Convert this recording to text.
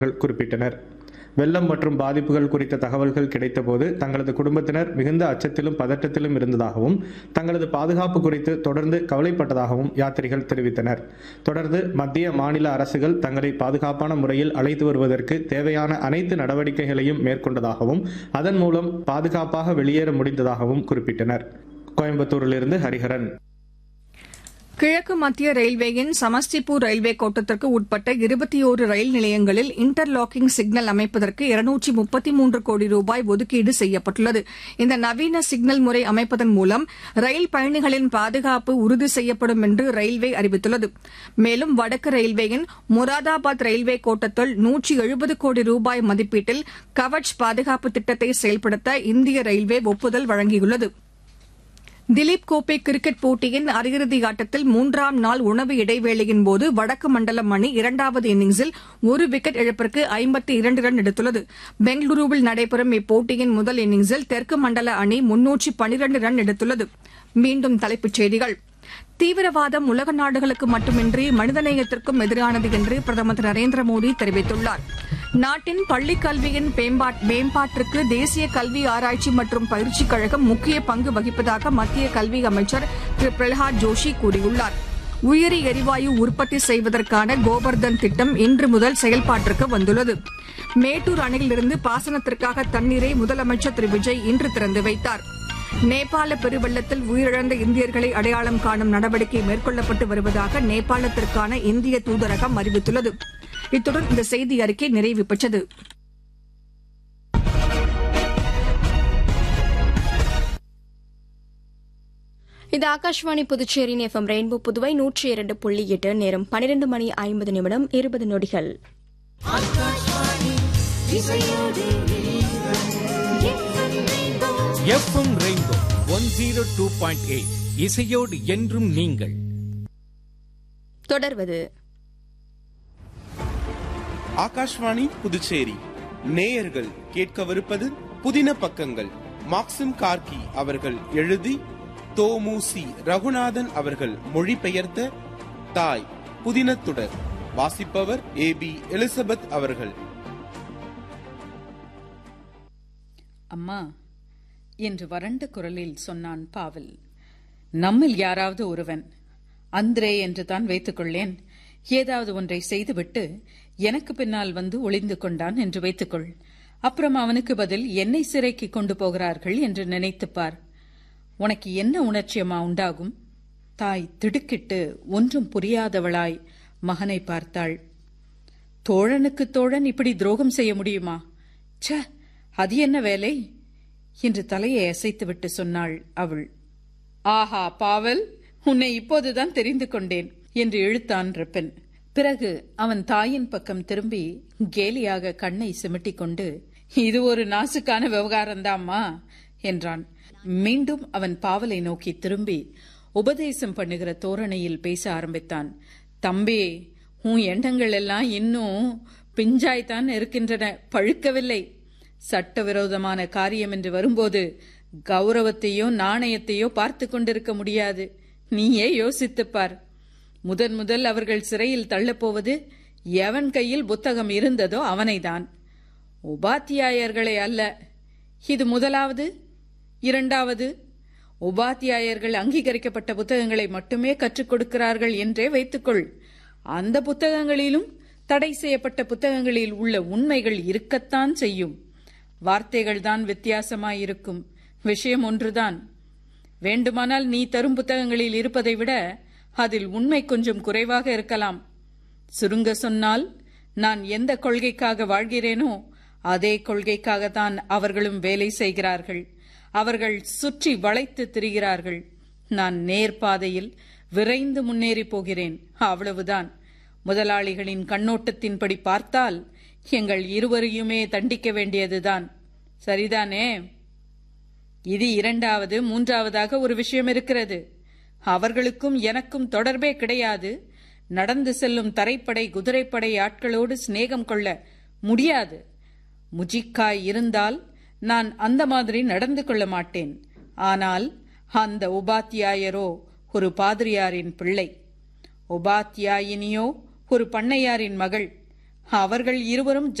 குறிப்பிட்டனர் வெள்ளம் மற்றும் பாதிப்புகள் குறித்த தகவல்கள் கிடைத்தபோது தங்களது குடும்பத்தினர் மிகுந்த அச்சத்திலும் பதட்டத்திலும் இருந்ததாகவும் தங்களது பாதுகாப்பு குறித்து தொடர்ந்து கவலைப்பட்டதாகவும் யாத்திரிகள் தெரிவித்தனர் தொடர்ந்து மத்திய மாநில அரசுகள் தங்களை பாதுகாப்பான முறையில் அழைத்து வருவதற்கு தேவையான அனைத்து நடவடிக்கைகளையும் மேற்கொண்டதாகவும் அதன் மூலம் பாதுகாப்பாக வெளியேற முடிந்ததாகவும் குறிப்பிட்டனர் கோயம்புத்தூரிலிருந்து ஹரிஹரன் கிழக்கு மத்திய ரயில்வேயின் சமஸ்டிபூர் ரயில்வே கோட்டத்திற்கு உட்பட்ட இருபத்தி ஓரு ரயில் நிலையங்களில் இன்டர்லாக்கிங் சிக்னல் அமைப்பதற்கு இருநூற்றி முப்பத்தி மூன்று கோடி ரூபாய் ஒதுக்கீடு செய்யப்பட்டுள்ளது இந்த நவீன சிக்னல் முறை அமைப்பதன் மூலம் ரயில் பயணிகளின் பாதுகாப்பு உறுதி செய்யப்படும் என்று ரயில்வே அறிவித்துள்ளது மேலும் வடக்கு ரயில்வேயின் முராதாபாத் ரயில்வே கோட்டத்தில் நூற்றி எழுபது கோடி ரூபாய் மதிப்பீட்டில் கவச் பாதுகாப்பு திட்டத்தை செயல்படுத்த இந்திய ரயில்வே ஒப்புதல் வழங்கியுள்ளது திலீப் கோப்பை கிரிக்கெட் போட்டியின் அரையிறுதி ஆட்டத்தில் மூன்றாம் நாள் உணவு இடைவேளையின் போது வடக்கு மண்டலம் அணி இரண்டாவது இன்னிங்ஸில் ஒரு விக்கெட் இழப்பிற்கு ஐம்பத்தி இரண்டு ரன் எடுத்துள்ளது பெங்களூருவில் நடைபெறும் இப்போட்டியின் முதல் இன்னிங்ஸில் தெற்கு மண்டல அணி முன்னூற்றி பனிரண்டு ரன் எடுத்துள்ளது மீண்டும் தலைப்புச் செய்திகள் தீவிரவாதம் உலக நாடுகளுக்கு மட்டுமின்றி மனிதநேயத்திற்கும் எதிரானது என்று பிரதமர் திரு நரேந்திர மோடி தெரிவித்துள்ளார் நாட்டின் பள்ளிக் கல்வியின் மேம்பாட்டிற்கு தேசிய கல்வி ஆராய்ச்சி மற்றும் பயிற்சிக் கழகம் முக்கிய பங்கு வகிப்பதாக மத்திய கல்வி அமைச்சர் திரு பிரகலாத் ஜோஷி கூறியுள்ளார் உயிரி எரிவாயு உற்பத்தி செய்வதற்கான கோபர்தன் திட்டம் இன்று முதல் செயல்பாட்டிற்கு வந்துள்ளது மேட்டூர் அணையிலிருந்து பாசனத்திற்காக தண்ணீரை முதலமைச்சர் திரு விஜய் இன்று திறந்து வைத்தார் நேபாள பெருவெள்ளத்தில் உயிரிழந்த இந்தியர்களை அடையாளம் காணும் நடவடிக்கை மேற்கொள்ளப்பட்டு வருவதாக நேபாளத்திற்கான இந்திய தூதரகம் அறிவித்துள்ளது இத்துடன் இந்த செய்தி அறிக்கை நிறைவு பெற்றது இது ஆகாஷ்வாணி புதுச்சேரியின் எஃப்எம் ரெயின்போ புதுவை நூற்றி இரண்டு புள்ளி எட்டு நேரம் பனிரெண்டு மணி ஐம்பது நிமிடம் இருபது நொடிகள் FM Rainbow one zero two point eight இசையோடு என்றும் நீங்கள் தொடர்வது ஆகாஷ்வாணி புதுச்சேரி நேயர்கள் கேட்கவிருப்பது புதின பக்கங்கள் மாக்சிம் கார்கி அவர்கள் எழுதி தோமுசி ரகுநாதன் அவர்கள் மொழிபெயர்த்த தாய் புதினத்துடர் வாசிப்பவர் ஏ பி எலிசபெத் அவர்கள் அம்மா என்று வறண்ட குரலில் சொன்னான் பாவல் நம்மில் யாராவது ஒருவன் அந்திரே என்று தான் வைத்துக்கொள்ளேன் ஏதாவது ஒன்றை செய்துவிட்டு எனக்கு பின்னால் வந்து ஒளிந்து கொண்டான் என்று வைத்துக்கொள் அப்புறம் அவனுக்கு பதில் என்னை சிறைக்கு கொண்டு போகிறார்கள் என்று நினைத்துப்பார் உனக்கு என்ன உணர்ச்சியமா உண்டாகும் தாய் திடுக்கிட்டு ஒன்றும் புரியாதவளாய் மகனை பார்த்தாள் தோழனுக்கு தோழன் இப்படி துரோகம் செய்ய முடியுமா ச்ச அது என்ன வேலை என்று தலையை அசைத்துவிட்டு சொன்னாள் அவள் ஆஹா பாவல் உன்னை இப்போதுதான் தெரிந்து கொண்டேன் என்று இழுத்தான் ரிப்பன் பிறகு அவன் தாயின் பக்கம் திரும்பி கேலியாக கண்ணை சிமிட்டிக் கொண்டு இது ஒரு நாசுக்கான விவகாரம்தாம்மா என்றான் மீண்டும் அவன் பாவலை நோக்கி திரும்பி உபதேசம் பண்ணுகிற தோரணையில் பேச ஆரம்பித்தான் தம்பி உன் எண்ணங்கள் எல்லாம் இன்னும் பிஞ்சாய்த்தான் இருக்கின்றன பழுக்கவில்லை சட்டவிரோதமான காரியம் என்று வரும்போது கௌரவத்தையோ நாணயத்தையோ பார்த்து கொண்டிருக்க முடியாது நீயே யோசித்துப்பார் முதன் முதல் அவர்கள் சிறையில் தள்ளப்போவது எவன் கையில் புத்தகம் இருந்ததோ அவனைதான் உபாத்தியாயர்களை அல்ல இது முதலாவது இரண்டாவது உபாத்தியாயர்கள் அங்கீகரிக்கப்பட்ட புத்தகங்களை மட்டுமே கற்றுக் கொடுக்கிறார்கள் என்றே வைத்துக்கொள் அந்த புத்தகங்களிலும் தடை செய்யப்பட்ட புத்தகங்களில் உள்ள உண்மைகள் இருக்கத்தான் செய்யும் வார்த்தைகள் தான் வித்தியாசமாயிருக்கும் விஷயம் ஒன்றுதான் வேண்டுமானால் நீ தரும் புத்தகங்களில் இருப்பதை விட அதில் உண்மை கொஞ்சம் குறைவாக இருக்கலாம் சுருங்க சொன்னால் நான் எந்த கொள்கைக்காக வாழ்கிறேனோ அதே கொள்கைக்காகத்தான் அவர்களும் வேலை செய்கிறார்கள் அவர்கள் சுற்றி வளைத்து திரிகிறார்கள் நான் நேர்பாதையில் விரைந்து முன்னேறி போகிறேன் அவ்வளவுதான் முதலாளிகளின் கண்ணோட்டத்தின்படி பார்த்தால் எங்கள் இருவரையுமே தண்டிக்க வேண்டியதுதான் சரிதானே இது இரண்டாவது மூன்றாவதாக ஒரு விஷயம் இருக்கிறது அவர்களுக்கும் எனக்கும் தொடர்பே கிடையாது நடந்து செல்லும் தரைப்படை குதிரைப்படை ஆட்களோடு சிநேகம் கொள்ள முடியாது முஜிக்காய் இருந்தால் நான் அந்த மாதிரி நடந்து கொள்ள மாட்டேன் ஆனால் அந்த உபாத்தியாயரோ ஒரு பாதிரியாரின் பிள்ளை உபாத்தியாயினியோ ஒரு பண்ணையாரின் மகள் அவர்கள் இருவரும்